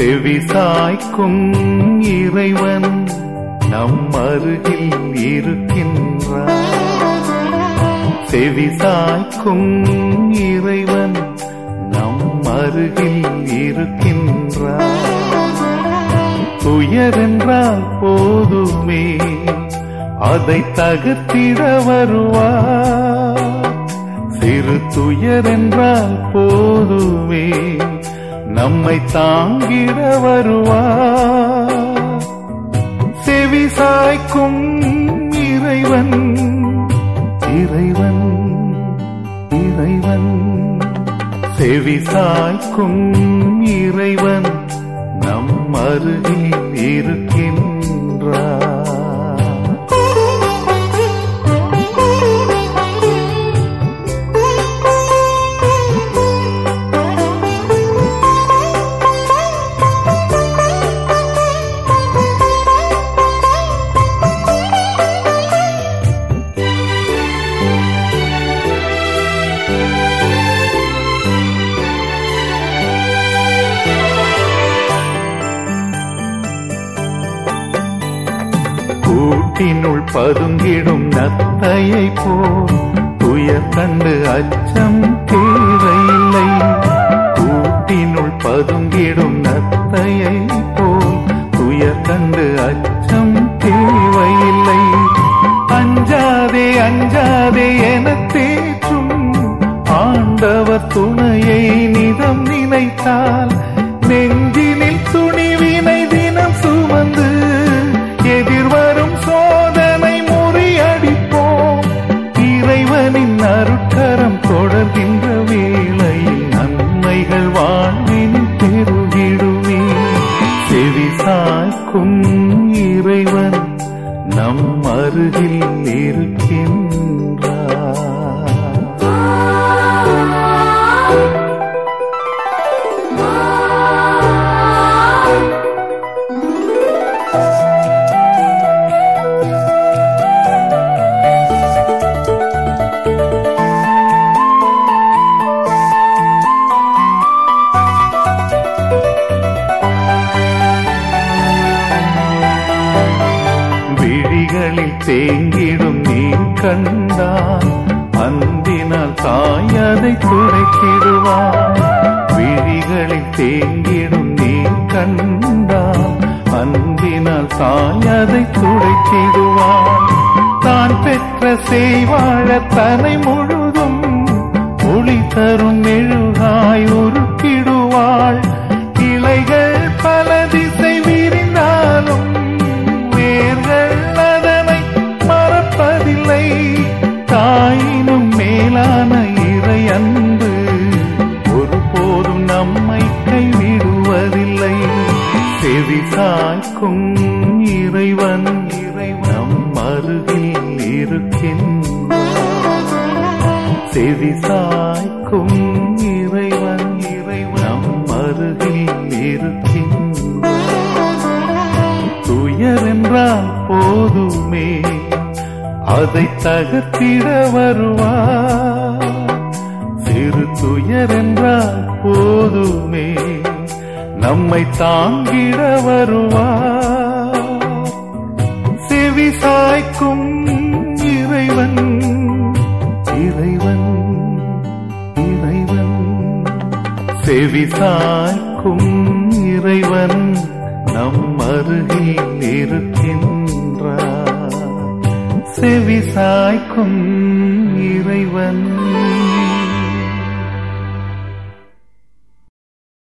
செவி சாய்க்கும் இறைவன் நம் அருகில் இருக்கின்றார் செவி சாய்க்கும் இறைவன் நம் அருகில் இருக்கின்றார் துயரென்றால் போதுமே அதை தகர்த்திட வருவார் சிறு துயரென்றால் போதுமே நம்மை தாங்கிட வருவார் செவி சாய்க்கும் இறைவன் இறைவன் இறைவன் செவி சாய்க்கும் இறைவன் நம் அருகில் இருக்கின்றார் கூட்டினுள் பதுங்கிடும் நத்தையை போல் துயர் கண்டு அச்சம் தேவையில்லை கூட்டினுள் பதுங்கிடும் நத்தையை போல் துயர் கண்டு அச்சம் தேவையில்லை அஞ்சாதே அஞ்சாதே என தேற்றும் ஆண்டவர் துணையை நிதம் நினைத்தால் நெஞ்சினில் துணிவினை தினம் சுமந்து எதிர்வரும் சோதனை முறியடிப்போம் இறைவனின் அருட்கரம் தொடர்கின்ற வேளையில் நன்மைகள் வாழ்வின் பெருகிடுமே செவி சாய்க்கும் இறைவன் நம் அருகில் இருக்கின்றார் விழிகளில் தேங்கிடும் நீர் கண்டால் அன்பினால் தாயதை துடைத்திடுவார் விழிகளில் தேங்கிடும் நீர் கண்டால் அன்பினால் தாயதை துடைத்திடுவார் தான் பெற்ற செய்வாழ தனை முழுதும் ஒளி தரும் மெழுகாய் உருக்கிடுவாள் இலைகள் பல திசை விரிந்தாலும் வேர்கள் அதனை மறப்பதில்லை தாயினும் மேலான இறை அன்பு ஒருபோதும் நம்மை கைவிடுவதில்லை செவி சாய்க்கும் இறைவன் இறைவன் நம் அருகில் இருக்கின்றார் செவி சாய்க்கும் இறைவன் இறைவன் நம் அருகில் இருக்கின்றார் துயர் என்றால் போதுமே அதை தகர்த்திட வருவார் சிறு துயர் என்றால் போதுமே நம்மை தாங்கிட வருவார் செவி சாய்க்கும் இறைவன் இறைவன் இறைவன் செவி சாய்க்கும் இறைவன் நம் அருகில் இருக்கின்றார் செவி சாய்க்கும் இறைவன்